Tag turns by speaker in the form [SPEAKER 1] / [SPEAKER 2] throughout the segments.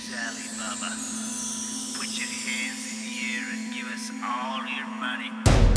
[SPEAKER 1] Ali Baba. Put your hands in the air and give us all your money.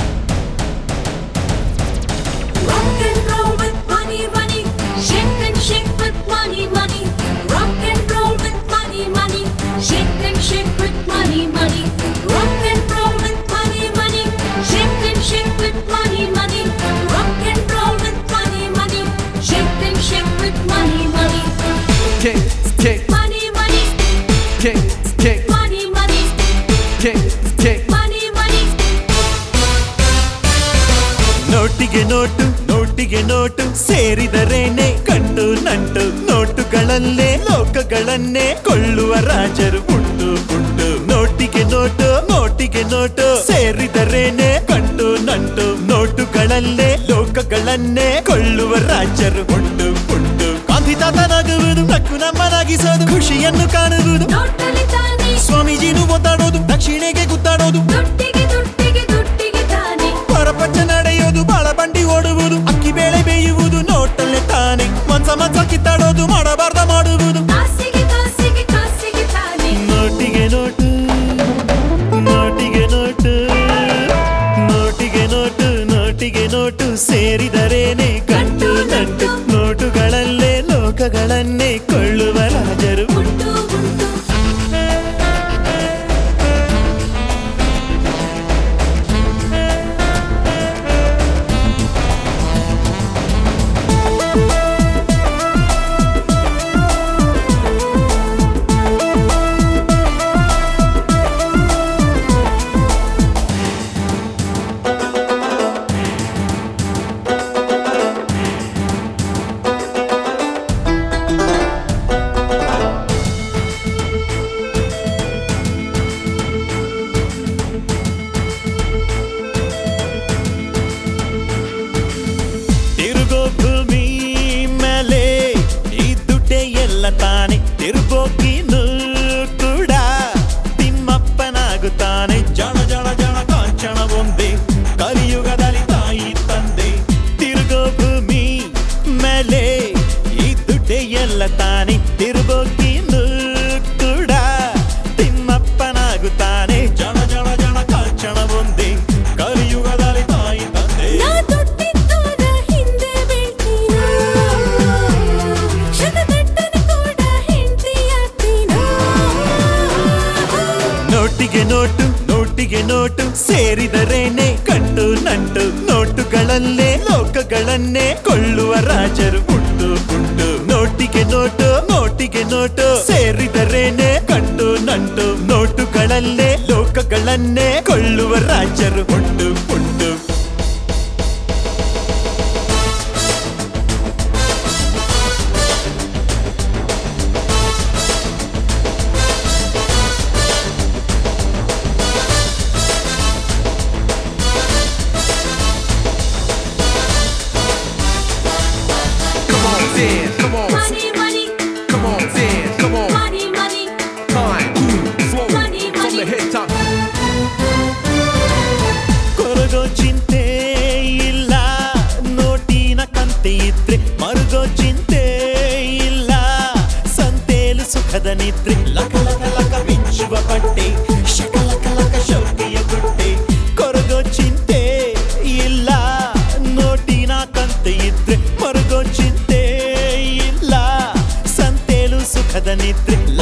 [SPEAKER 2] Rock and roll with money, money. Shake and shake with money, money. Rock and roll with money, money. Shake and shake with money, money. Rock and roll with money, money. Shake and shake with money, money. Rock and roll with money, money. Shake and shake with money, money.
[SPEAKER 3] kick, kick,
[SPEAKER 2] Money, money.
[SPEAKER 3] kick, kick,
[SPEAKER 2] Money, money.
[SPEAKER 3] kick, kick.
[SPEAKER 2] Money, money.
[SPEAKER 4] ನೋಟಿಗೆ note ನೋಟಿಗೆ note ಸೇರಿದರೇನೆ ಕಂಡು ನಂಟು ನೋಟುಗಳಲ್ಲೇ ಲೋಕಗಳನ್ನೇ ಕೊಳ್ಳುವ ರಾಜರು ಉಂಟು ಉಂಟು ನೋಟಿಗೆ note ನೋಟಿಗೆ ನೋಟು ಸೇರಿದರೇನೆ ಕಂಡು ನಂಟು ನೋಟುಗಳಲ್ಲೇ ಲೋಕಗಳನ್ನೇ ಕೊಳ್ಳುವ ರಾಜರು ಉಂಟು ಉಂಟು ಗಾಂಧಿ ತಾತ ನಗುವುದು ನಕ್ಕು ನಮ್ಮನಾಗಿಸೋದು ಖುಷಿಯನ್ನು ಕಾಣುವುದು
[SPEAKER 2] ನೋಟಲ್ಲಿ ತಾನೆ
[SPEAKER 4] ಸ್ವಾಮೀಜಿನು ಒದ್ದಾಡೋದು ದಕ್ಷಿಣೆಗೆ ಗುದ್ದಾಡೋದು
[SPEAKER 2] ದುಡ್ಡಿಗೆ ದುಡ್ಡಿಗೆ ದುಡ್ಡಿಗೆ ತಾನೆ
[SPEAKER 4] ಪರಪಂಚ ನಡೆಯೋದು ಬಾಳ ಬಂಡಿ ಓಡುವುದು ಅಕ್ಕಿ ಬೇಳೆ ಬೇಯುವುದು ನೋಟಲ್ಲೇ ತಾನೆ ಮನ್ಸ ಮನ್ಸ ಕಿತ್ತಾಡೋದು ಮಾಡಬಾರ್ದ ಮಾಡುವುದು
[SPEAKER 2] ಕಾಸಿಗೆ ಕಾಸಿಗೆ ಕಾಸಿಗೆ ತಾನೆ
[SPEAKER 4] ನೋಟಿಗೆ ನೋಟು ನೋಟಿಗೆ ನೋಟು ನೋಟಿಗೆ ನೋಟು ನೋಟಿಗೆ ನೋಟು ಸೇರಿದರೇನೆ ಕಂಡು ನಂಟು ನೋಟುಗಳಲ್ಲೇ ಲೋಕಗಳನ್ನೇ ಕೊಳ್ಳುವ ರಾಜರು
[SPEAKER 2] ಉಂಟು ಉಂಟು
[SPEAKER 4] ತಿರುಗೋ ಭೂಮಿ ಮೇಲೆ ಈ ದುಡ್ಡೆ ಎಲ್ಲ ತಾನೆ ತಿರುಗೋಕಿನು ಕೂಡ ತಿಮ್ಮಪ್ಪನಾಗುತ್ತಾನೆ ಜಣ ಜಣ ಜಣ ಕಾಂಚನ ಒಂದೇ ಕಲಿಯುಗದಲ್ಲಿ ತಾಯಿ ತಂದೆ ತಿರುಗೋ ಭೂಮಿ ಮೇಲೆ ಈ ದುಡ್ಡೆ ಎಲ್ಲ ತಾನೆ ತಿರುಗೋಕಿನು ಕೂಡ ತಿಮ್ಮಪ್ಪನಾಗುತ್ತಾನೆ ಜಣ ಜಣ ಜಣ ಕಾಂಚನ ಒಂದೇ ಕಲಿಯುಗದಲ್ಲಿ ತಾಯಿ ತಂದೆ
[SPEAKER 2] ನಾ ದುಡ್ಡಿದ್ದೋರ ಹಿಂದೆ ಬೀಳ್ತೀನೋ ಶತದಟ್ಟನ ಕೂಡ ಹೆಂಡತಿಯಾಗ್ತೀನೋ
[SPEAKER 4] ನೋಟಿಗೆ ನೋಟು ನೋಟಿಗೆ ನೋಟು ಸೇರಿದರೇನೆ ಕಂಡು ನಂಟು ನೋಟುಗಳಲ್ಲೇ ಲೋಕಗಳನ್ನೇ ಕೊಳ್ಳುವ ರಾಜರು ಉಂಟು ಉಂಟು ನೋಟಿಗೆ ನೋಟು ನೋಟಿಗೆ ನೋಟು ಸೇರಿದರೇನೆ ಕಂಡು ನಂಟು ನೋಟುಗಳಲ್ಲೇ ಲೋಕಗಳನ್ನೇ ಕೊಳ್ಳುವ ರಾಜರು ಉಂಟು ಉಂಟು
[SPEAKER 3] Come on, dance, come on,
[SPEAKER 2] money money
[SPEAKER 3] come on, dance, come on.
[SPEAKER 2] money money
[SPEAKER 3] Time, flow,
[SPEAKER 2] Money,
[SPEAKER 3] from the
[SPEAKER 2] money.
[SPEAKER 3] hip top.
[SPEAKER 4] ಕೊರಗೋ ಚಿಂತೆ ಇಲ್ಲ ನೋಟಿನ ಕಂತೆ ಇದ್ರೆ ಮರುಗೋ ಚಿಂತೆ ಇಲ್ಲ ಸಂತೇಲು ಸುಖದ ನಿದ್ರೆ ಲಕ ಲಕ ಲಕ ಮಿಂಚುವ ಬಟ್ಟೆ ಶಕ ಲಕ ಲಕ ಶೌಕಿಯ ಗುಡ್ಡೆ ಕೊರಗೋ ಚಿಂತೆ ಇಲ್ಲ ನೋಟಿನ ಕಂತೆ ಇದ್ರೆ ಮರುಗೋ ಚಿಂತೆ ಇಲ್ಲ ಸಂತೇಲು ಸುಖದ ನಿದ್ರೆ